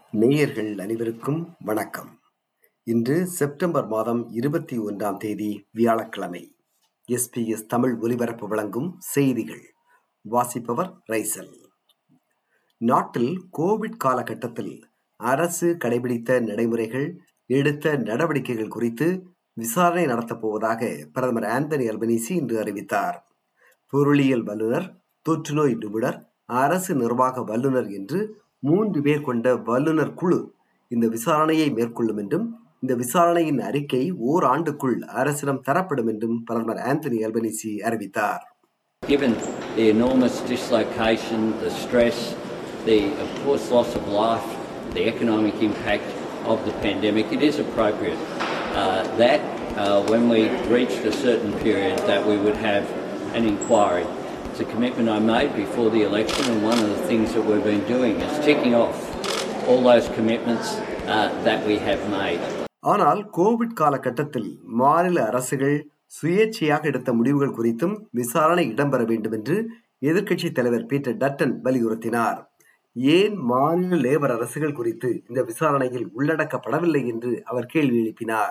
நேயர்கள் அனைவருக்கும் வணக்கம் இன்று செப்டம்பர் மாதம் இருபத்தி ஒன்றாம் தேதி வியாழக்கிழமை எஸ்பிஎஸ் தமிழ் ஒலிபரப்பு வழங்கும் செய்திகள் வாசிப்பவர் ரைசல் நாட்டில் கோவிட் காலகட்டத்தில் அரசு கடைபிடித்த நடைமுறைகள் எடுத்த நடவடிக்கைகள் குறித்து விசாரணை நடத்தப் போவதாக பிரதமர் ஆந்தனி அல்பனீசி இன்று அறிவித்தார் பொருளியல் வல்லுநர் தொற்றுநோய் நிபுணர் அரசு நிர்வாக வல்லுநர் என்று மூன்று பேர் கொண்ட வல்லுநர் குழு இந்த விசாரணையை மேற்கொள்ளும் என்றும் இந்த விசாரணையின் அறிக்கை ஓர் ஆண்டுக்குள் அரசிடம் தரப்படும் என்றும் பிரதமர் ஆந்தனி அல்பனீசி அறிவித்தார் Given the enormous dislocation, the stress, the, of course, loss of life, the economic impact of the pandemic, it is appropriate uh, that uh, when we reached a certain period that we would have an inquiry. It's a commitment I made before the election and one of the things that we've been doing is ticking off all those commitments uh, that we have made. ஆனால் Covid காலகட்டத்தில் மாநில அரசுகள் சுயேட்சையாக எடுத்த முடிவுகள் குறித்தும் விசாரணை இடம்பெற வேண்டும் என்று எதிர்க்கட்சி தலைவர் பீட்டர் டட்டன் வலியுறுத்தினார் ஏன் மாநில லேபர் அரசுகள் குறித்து இந்த விசாரணையில் உள்ளடக்கப்படவில்லை என்று அவர் கேள்வி எழுப்பினார்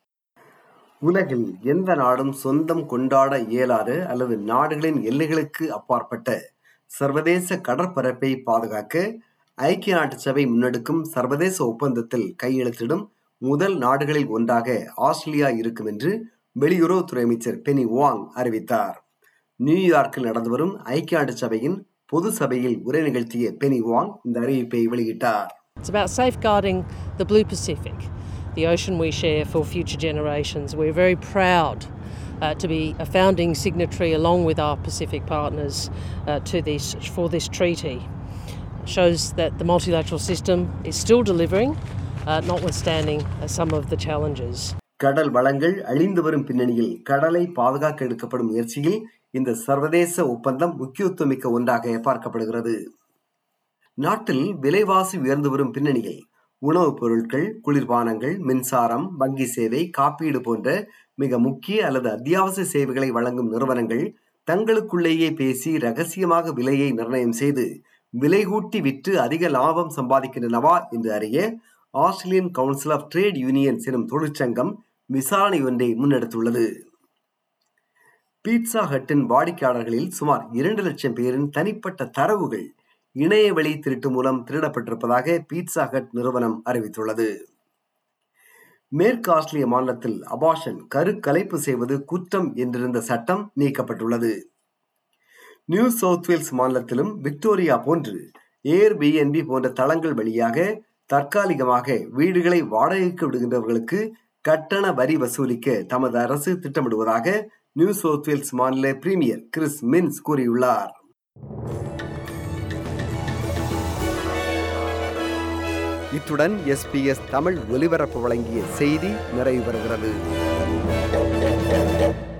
உலகில் எந்த நாடும் சொந்தம் கொண்டாட இயலாத அல்லது நாடுகளின் எல்லைகளுக்கு அப்பாற்பட்ட சர்வதேச கடற்பரப்பை பாதுகாக்க ஐக்கிய நாட்டு சபை முன்னெடுக்கும் சர்வதேச ஒப்பந்தத்தில் கையெழுத்திடும் முதல் நாடுகளில் ஒன்றாக ஆஸ்திரேலியா இருக்கும் என்று வெளியுறவுத்துறை அமைச்சர் பெனி வாங் அறிவித்தார் நியூயார்க்கில் நடந்து வரும் ஐக்கிய நாட்டு சபையின் பொது சபையில் உரை நிகழ்த்திய பெனி வாங் இந்த அறிவிப்பை வெளியிட்டார் It's about safeguarding the Blue Pacific, the ocean we share for future generations. We're very proud uh, to be a founding signatory along with our Pacific partners uh, to this for this treaty. shows that the multilateral system is still delivering, uh, notwithstanding uh, some of the challenges. கடல் வளங்கள் அழிந்து வரும் பின்னணியில் கடலை பாதுகாக்க எடுக்கப்படும் முயற்சியில் இந்த சர்வதேச ஒப்பந்தம் முக்கியத்துவமிக்க ஒன்றாக பார்க்கப்படுகிறது நாட்டில் விலைவாசி உயர்ந்து வரும் பின்னணியில் உணவுப் பொருட்கள் குளிர்பானங்கள் மின்சாரம் வங்கி சேவை காப்பீடு போன்ற மிக முக்கிய அல்லது அத்தியாவசிய சேவைகளை வழங்கும் நிறுவனங்கள் தங்களுக்குள்ளேயே பேசி ரகசியமாக விலையை நிர்ணயம் செய்து விலை கூட்டி விற்று அதிக லாபம் சம்பாதிக்கின்றனவா என்று அறிய Australian council of trade unions எனும் தொழிற்சங்கம் விசாரணை ஒன்றை முன்னெடுத்துள்ளது பீட்சா ஹட்டின் வாடிக்கையாளர்களில் சுமார் இரண்டு லட்சம் பேரின் தனிப்பட்ட தரவுகள் இணைய வழி திருட்டு மூலம் திருடப்பட்டிருப்பதாக பீட்சா ஹட் நிறுவனம் அறிவித்துள்ளது மேற்கு ஆஸ்திரேலிய மாநிலத்தில் அபாஷன் கருக்கலைப்பு செய்வது குற்றம் என்றிருந்த சட்டம் நீக்கப்பட்டுள்ளது நியூ சவுத் வேல்ஸ் மாநிலத்திலும் விக்டோரியா போன்று ஏர் பிஎன்பி போன்ற தளங்கள் வழியாக தற்காலிகமாக வீடுகளை வாடகைக்கு விடுகின்றவர்களுக்கு கட்டண வரி வசூலிக்க தமது அரசு திட்டமிடுவதாக நியூ சவுத் வேல்ஸ் மாநில பிரீமியர் கிறிஸ் மின்ஸ் கூறியுள்ளார் இத்துடன் எஸ்பிஎஸ் தமிழ் ஒலிபரப்பு வழங்கிய செய்தி நிறைவு பெறுகிறது